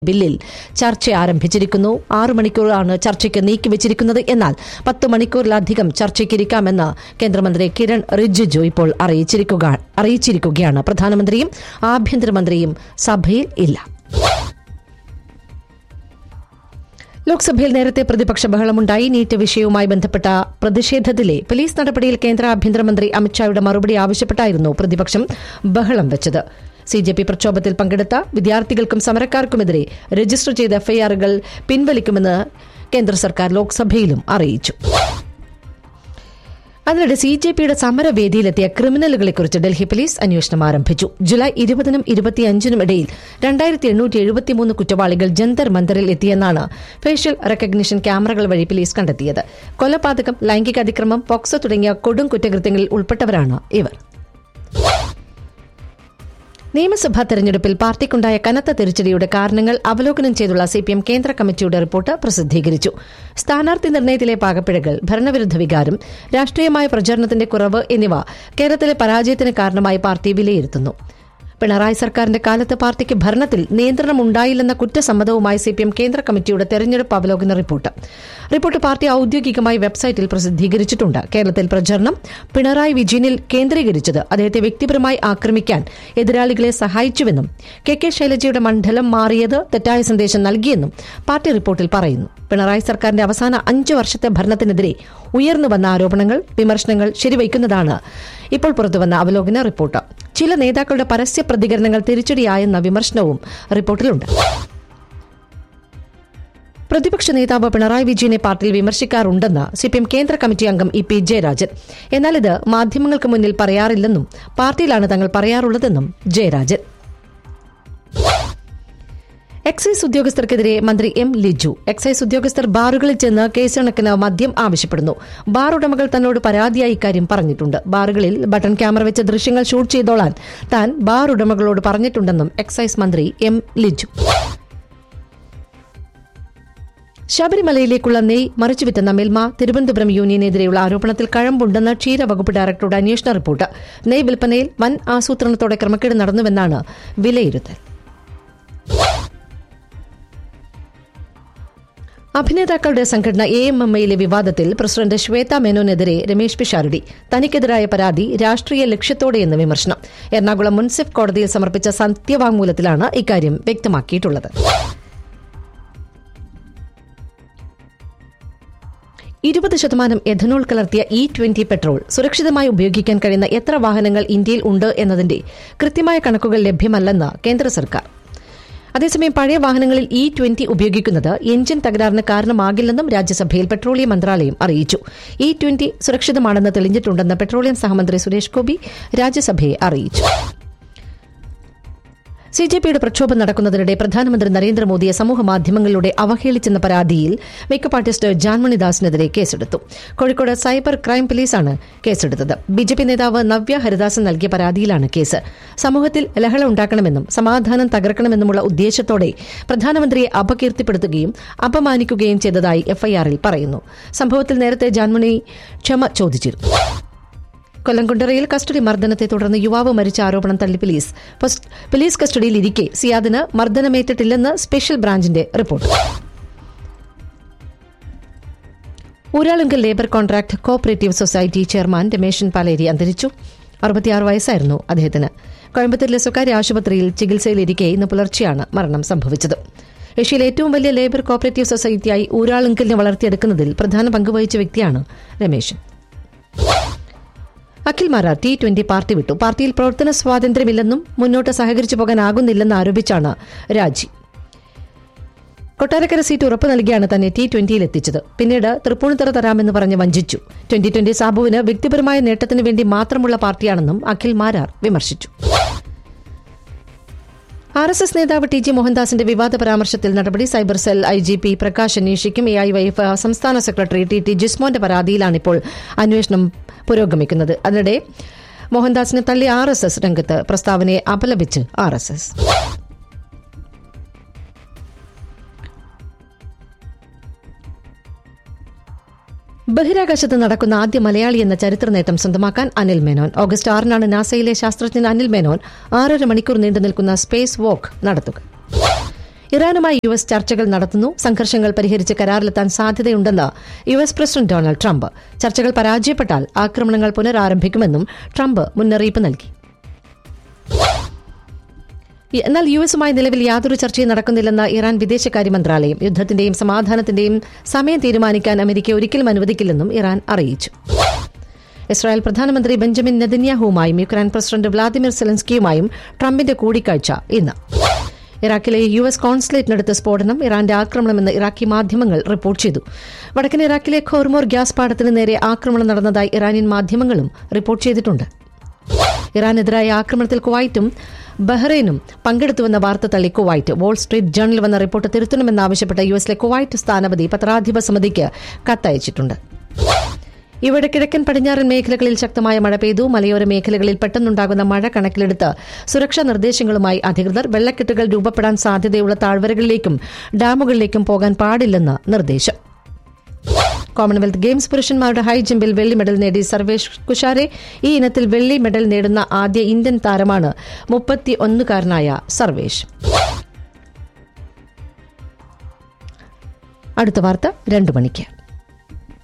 ബില്ലിൽ ചർച്ച ആരംഭിച്ചിരിക്കുന്നു ആറു മണിക്കൂറാണ് ചർച്ചയ്ക്ക് നീക്കിവച്ചിരിക്കുന്നത് എന്നാൽ പത്ത് മണിക്കൂറിലധികം ചർച്ചയ്ക്കിരിക്കാമെന്ന് കേന്ദ്രമന്ത്രി കിരൺ റിജിജു ഇപ്പോൾ അറിയിച്ചിരിക്കുക അറിയിച്ചിരിക്കുകയാണ് പ്രധാനമന്ത്രിയും ആഭ്യന്തരമന്ത്രിയും സഭയിൽ ഇല്ല ലോക്സഭയിൽ നേരത്തെ പ്രതിപക്ഷ ബഹളമുണ്ടായി നീറ്റ് വിഷയവുമായി ബന്ധപ്പെട്ട പ്രതിഷേധത്തിലെ പോലീസ് നടപടിയിൽ കേന്ദ്ര ആഭ്യന്തരമന്ത്രി അമിത്ഷായുടെ മറുപടി ആവശ്യപ്പെട്ടായിരുന്നു പ്രതിപക്ഷം ബഹളം വെച്ചത് സി ജെ പി പ്രക്ഷോഭത്തിൽ പങ്കെടുത്ത വിദ്യാർത്ഥികൾക്കും സമരക്കാർക്കുമെതിരെ രജിസ്റ്റർ ചെയ്ത എഫ്ഐആറുകൾ പിൻവലിക്കുമെന്ന് കേന്ദ്ര സർക്കാർ ലോക്സഭയിലും അറിയിച്ചു അതിനിടെ സി ജെ പിയുടെ സമരവേദിയിലെത്തിയ ക്രിമിനലുകളെക്കുറിച്ച് ഡൽഹി പോലീസ് അന്വേഷണം ആരംഭിച്ചു ജൂലൈ ഇരുപതിനും ഇരുപത്തിയഞ്ചിനും ഇടയിൽ രണ്ടായിരത്തി എണ്ണൂറ്റി എഴുപത്തിമൂന്ന് കുറ്റവാളികൾ ജന്തർ മന്ദറിൽ എത്തിയെന്നാണ് ഫേഷ്യൽ റെക്കഗ്നിഷൻ ക്യാമറകൾ വഴി പോലീസ് കണ്ടെത്തിയത് കൊലപാതകം ലൈംഗിക അതിക്രമം പോക്സോ തുടങ്ങിയ കൊടും കുറ്റകൃത്യങ്ങളിൽ ഉൾപ്പെട്ടവരാണ് ഇവർ നിയമസഭാ തെരഞ്ഞെടുപ്പിൽ പാർട്ടിക്കുണ്ടായ കനത്ത തിരിച്ചടിയുടെ കാരണങ്ങൾ അവലോകനം ചെയ്തുള്ള സിപിഎം കേന്ദ്ര കമ്മിറ്റിയുടെ റിപ്പോർട്ട് പ്രസിദ്ധീകരിച്ചു സ്ഥാനാർത്ഥി നിർണയത്തിലെ പാകപ്പിഴകൾ ഭരണവിരുദ്ധ വികാരം രാഷ്ട്രീയമായ പ്രചരണത്തിന്റെ കുറവ് എന്നിവ കേരളത്തിലെ പരാജയത്തിന് കാരണമായി പാർട്ടി വിലയിരുത്തുന്നു പിണറായി സർക്കാരിന്റെ കാലത്ത് പാർട്ടിക്ക് ഭരണത്തിൽ നിയന്ത്രണം ഉണ്ടായില്ലെന്ന കുറ്റസമ്മതവുമായി സിപിഎം കേന്ദ്ര കമ്മിറ്റിയുടെ തെരഞ്ഞെടുപ്പ് അവലോകന റിപ്പോർട്ട് റിപ്പോർട്ട് പാർട്ടി ഔദ്യോഗികമായി വെബ്സൈറ്റിൽ പ്രസിദ്ധീകരിച്ചിട്ടുണ്ട് കേരളത്തിൽ പ്രചരണം പിണറായി വിജയനിൽ കേന്ദ്രീകരിച്ചത് അദ്ദേഹത്തെ വ്യക്തിപരമായി ആക്രമിക്കാൻ എതിരാളികളെ സഹായിച്ചുവെന്നും കെ കെ ശൈലജയുടെ മണ്ഡലം മാറിയത് തെറ്റായ സന്ദേശം നൽകിയെന്നും പാർട്ടി റിപ്പോർട്ടിൽ പറയുന്നു പിണറായി സർക്കാരിന്റെ അവസാന അഞ്ച് വർഷത്തെ ഭരണത്തിനെതിരെ ഉയർന്നു വന്ന ആരോപണങ്ങൾ വിമർശനങ്ങൾ ശരിവയ്ക്കുന്നതാണ് ഇപ്പോൾ പുറത്തുവന്ന അവലോകന റിപ്പോർട്ട് ചില നേതാക്കളുടെ പരസ്യ പ്രതികരണങ്ങൾ തിരിച്ചടിയായെന്ന വിമർശനവും റിപ്പോർട്ടിലുണ്ട് പ്രതിപക്ഷ നേതാവ് പിണറായി വിജയനെ പാർട്ടിയിൽ വിമർശിക്കാറുണ്ടെന്ന് സിപിഎം കേന്ദ്ര കമ്മിറ്റി അംഗം ഇ പി ജയരാജൻ എന്നാൽ ഇത് മാധ്യമങ്ങൾക്ക് മുന്നിൽ പറയാറില്ലെന്നും പാർട്ടിയിലാണ് തങ്ങൾ പറയാറുള്ളതെന്നും ജയരാജൻ എക്സൈസ് ഉദ്യോഗസ്ഥർക്കെതിരെ മന്ത്രി എം ലിജു എക്സൈസ് ഉദ്യോഗസ്ഥർ ബാറുകളിൽ ചെന്ന് കേസണക്കിന് മദ്യം ആവശ്യപ്പെടുന്നു ബാർ ഉടമകൾ തന്നോട് പരാതിയായി ഇക്കാര്യം പറഞ്ഞിട്ടുണ്ട് ബാറുകളിൽ ബട്ടൺ ക്യാമറ വെച്ച ദൃശ്യങ്ങൾ ഷൂട്ട് ചെയ്തോളാൻ താൻ ബാർ ഉടമകളോട് പറഞ്ഞിട്ടുണ്ടെന്നും എക്സൈസ് മന്ത്രി എം ലിജു ശബരിമലയിലേക്കുള്ള നെയ് മറിച്ചുവിറ്റെന്ന മിൽമ തിരുവനന്തപുരം യൂണിയനെതിരെയുള്ള ആരോപണത്തിൽ കഴമ്പുണ്ടെന്ന് ക്ഷീരവകുപ്പ് ഡയറക്ടറുടെ അന്വേഷണ റിപ്പോർട്ട് നെയ് വിൽപ്പനയിൽ വൻ ആസൂത്രണത്തോടെ ക്രമക്കേട് നടന്നുവെന്നാണ് വിലയിരുത്തൽ അഭിനേതാക്കളുടെ സംഘടന എ എം എം ഐയിലെ വിവാദത്തിൽ പ്രസിഡന്റ് ശ്വേത മേനോനെതിരെ രമേശ് പിഷാരടി തനിക്കെതിരായ പരാതി രാഷ്ട്രീയ ലക്ഷ്യത്തോടെയെന്ന് വിമർശനം എറണാകുളം മുൻസിഫ് കോടതിയിൽ സമർപ്പിച്ച സത്യവാങ്മൂലത്തിലാണ് ഇക്കാര്യം വ്യക്തമാക്കിയിട്ടുള്ളത് ഇരുപത് ശതമാനം എഥനോൾ കലർത്തിയ ഇ ട്വന്റി പെട്രോൾ സുരക്ഷിതമായി ഉപയോഗിക്കാൻ കഴിയുന്ന എത്ര വാഹനങ്ങൾ ഇന്ത്യയിൽ ഉണ്ട് എന്നതിന്റെ കൃത്യമായ കണക്കുകൾ ലഭ്യമല്ലെന്ന് കേന്ദ്ര സർക്കാർ അതേസമയം പഴയ വാഹനങ്ങളിൽ ഇ ട്വന്റി ഉപയോഗിക്കുന്നത് എഞ്ചിൻ തകരാറിന് കാരണമാകില്ലെന്നും രാജ്യസഭയിൽ പെട്രോളിയം മന്ത്രാലയം അറിയിച്ചു ഇ ട്വന്റി സുരക്ഷിതമാണെന്ന് തെളിഞ്ഞിട്ടുണ്ടെന്ന് പെട്രോളിയം സഹമന്ത്രി സുരേഷ് ഗോപി രാജ്യസഭയെ അറിയിച്ചു സി ജെ പിയുടെ പ്രക്ഷോഭം നടക്കുന്നതിനിടെ പ്രധാനമന്ത്രി നരേന്ദ്രമോദിയെ സമൂഹ മാധ്യമങ്ങളിലൂടെ അവഹേളിച്ചെന്ന പരാതിയിൽ മേക്കപ്പ് ആർട്ടിസ്റ്റ് ജാൻമണി ദാസിനെതിരെ കേസെടുത്തു കോഴിക്കോട് സൈബർ ക്രൈം പോലീസാണ് കേസെടുത്തത് ബി ജെ പി നേതാവ് നവ്യ ഹരിദാസൻ നൽകിയ പരാതിയിലാണ് കേസ് സമൂഹത്തിൽ ലഹള ഉണ്ടാക്കണമെന്നും സമാധാനം തകർക്കണമെന്നുമുള്ള ഉദ്ദേശത്തോടെ പ്രധാനമന്ത്രിയെ അപകീർത്തിപ്പെടുത്തുകയും അപമാനിക്കുകയും ചെയ്തതായി എഫ്ഐആറിൽ പറയുന്നു സംഭവത്തിൽ നേരത്തെ ജാൻമണി ക്ഷമ ചോദിച്ചിരുന്നു കൊല്ലം കുണ്ടറയിൽ കസ്റ്റഡി മർദ്ദനത്തെ തുടർന്ന് യുവാവ് മരിച്ച ആരോപണം തള്ളി പോലീസ് പോലീസ് കസ്റ്റഡിയിൽ ഇരിക്കെ സിയാദിന് മർദ്ദനമേറ്റിട്ടില്ലെന്ന് സ്പെഷ്യൽ ബ്രാഞ്ചിന്റെ report Uralungal labour contract cooperative society chairman Rameshan Paleri അന്തരിച്ചു അറുപത്തിയാറ് വയസ്സായിരുന്നു അദ്ദേഹത്തിന് കോയമ്പത്തൂരിലെ സ്വകാര്യ ആശുപത്രിയിൽ ചികിത്സയിലിരിക്കെ ഇന്ന് പുലർച്ചെയാണ് മരണം സംഭവിച്ചത് ഏഷ്യയിലെ ഏറ്റവും വലിയ ലേബർ കോഓപ്പറേറ്റീവ് സൊസൈറ്റിയായി ഊരാളുങ്കലിനെ വളർത്തിയെടുക്കുന്നതിൽ പ്രധാന പങ്കുവഹിച്ച വ്യക്തിയാണ് Rameshan Akhil Marar T twenty party വിട്ടു പാർട്ടിയിൽ പ്രവർത്തന സ്വാതന്ത്ര്യമില്ലെന്നും മുന്നോട്ട് സഹകരിച്ചു പോകാനാകുന്നില്ലെന്ന് ആരോപിച്ചാണ് രാജി കൊട്ടാരക്കര സീറ്റ് ഉറപ്പു നൽകിയാണ് തന്നെ ടി ട്വന്റിയിൽ എത്തിച്ചത് പിന്നീട് തൃപ്പൂണിത്തറ തരാമെന്ന് പറഞ്ഞ് വഞ്ചിച്ചു ട്വന്റി ട്വന്റി സാബുവിന് വ്യക്തിപരമായ നേട്ടത്തിന് വേണ്ടി മാത്രമുള്ള പാർട്ടിയാണെന്നും അഖിൽ മാരാർ വിമർശിച്ചു ആർ എസ് എസ് നേതാവ് ടി ജി മോഹൻദാസിന്റെ വിവാദ പരാമർശത്തിൽ നടപടി cyber cell I G P Prakash അന്വേഷിക്കും എ ഐ വൈഫ് സംസ്ഥാന സെക്രട്ടറി ടി ടി ജിസ്മോന്റെ പരാതിയിലാണിപ്പോൾ അന്വേഷണം പുരോഗമിക്കുന്നത് അതിനിടെ മോഹൻദാസിനെ തള്ളി ആർ എസ് എസ് രംഗത്ത് പ്രസ്താവനയെ അപലപിച്ച് ആർ എസ് എസ് ബഹിരാകാശത്ത് നടക്കുന്ന ആദ്യ മലയാളി എന്ന ചരിത്ര നേട്ടം സ്വന്തമാക്കാൻ അനിൽ മേനോൻ ഓഗസ്റ്റ് ആറിനാണ് നാസയിലെ ശാസ്ത്രജ്ഞൻ അനിൽ മേനോൻ ആറര മണിക്കൂർ നീണ്ടു നിൽക്കുന്ന സ്പേസ് വോക്ക് നടത്തുക ഇറാനുമായി യു എസ് ചർച്ചകൾ നടത്തുന്നു സംഘർഷങ്ങൾ പരിഹരിച്ച് കരാറിലെത്താൻ സാധ്യതയുണ്ടെന്ന് U S president Donald Trump ചർച്ചകൾ പരാജയപ്പെട്ടാൽ ആക്രമണങ്ങൾ പുനരാരംഭിക്കുമെന്നും ട്രംപ് മുന്നറിയിപ്പ് നൽകി എന്നാൽ യു എസുമായി നിലവിൽ യാതൊരു ചർച്ചയും നടക്കുന്നില്ലെന്ന് ഇറാൻ വിദേശകാര്യ മന്ത്രാലയം യുദ്ധത്തിന്റെയും സമാധാനത്തിന്റെയും സമയം തീരുമാനിക്കാൻ അമേരിക്ക ഒരിക്കലും അനുവദിക്കില്ലെന്നും ഇറാൻ അറിയിച്ചു ഇസ്രായേൽ പ്രധാനമന്ത്രി ബെഞ്ചമിൻ നെതന്യാഹുവുമായും യുക്രൈൻ പ്രസിഡന്റ് വ്ളാദിമിർ സെലൻസ്കിയുമായും ട്രംപിന്റെ കൂടിക്കാഴ്ച ഇന്ന് ഇറാഖിലെ യു എസ് കോൺസുലേറ്റിനടുത്ത് സ്ഫോടനം ഇറാന്റെ ആക്രമണമെന്ന് ഇറാഖി മാധ്യമങ്ങൾ റിപ്പോർട്ട് ചെയ്തു വടക്കൻ ഇറാഖിലെ ഖോർമോർ ഗ്യാസ് പാടത്തിന് നേരെ ആക്രമണം നടന്നതായി ഇറാനിയൻ മാധ്യമങ്ങളും റിപ്പോർട്ട് ചെയ്തിട്ടുണ്ട് ഇറാനെതിരായ ആക്രമണത്തിൽ കുവൈറ്റും ബഹ്റൈനും പങ്കെടുത്തുവെന്ന വാർത്ത തള്ളി കുവൈറ്റ് വാൾ സ്ട്രീറ്റ് ജേണൽ വന്ന റിപ്പോർട്ട് തിരുത്തണമെന്നാവശ്യപ്പെട്ട യു എസിലെ കുവൈറ്റ് സ്ഥാനപതി പത്രാധിപ സമിതിക്ക് കത്തയച്ചിട്ടുണ്ട് ഇവിടെ കിഴക്കൻ പടിഞ്ഞാറൻ മേഖലകളിൽ ശക്തമായ മഴ പെയ്തു മലയോര മേഖലകളിൽ പെട്ടെന്നുണ്ടാകുന്ന മഴ കണക്കിലെടുത്ത് സുരക്ഷാ നിർദ്ദേശങ്ങളുമായി അധികൃതർ വെള്ളക്കെട്ടുകൾ രൂപപ്പെടാൻ സാധ്യതയുള്ള താഴ്വരകളിലേക്കും ഡാമുകളിലേക്കും പോകാൻ പാടില്ലെന്ന് നിർദ്ദേശം കോമൺവെൽത്ത് ഗെയിംസ് പുരുഷന്മാരുടെ ഹൈ ജമ്പിൽ വെള്ളി മെഡൽ നേടി സർവേഷ് കുഷാരെ ഈ ഇനത്തിൽ വെള്ളി മെഡൽ നേടുന്ന ആദ്യ ഇന്ത്യൻ താരമാണ് മുപ്പത്തി ഒന്നുകാരനായ സർവേഷ് അടുത്ത വാർത്ത രണ്ടു മണിക്ക്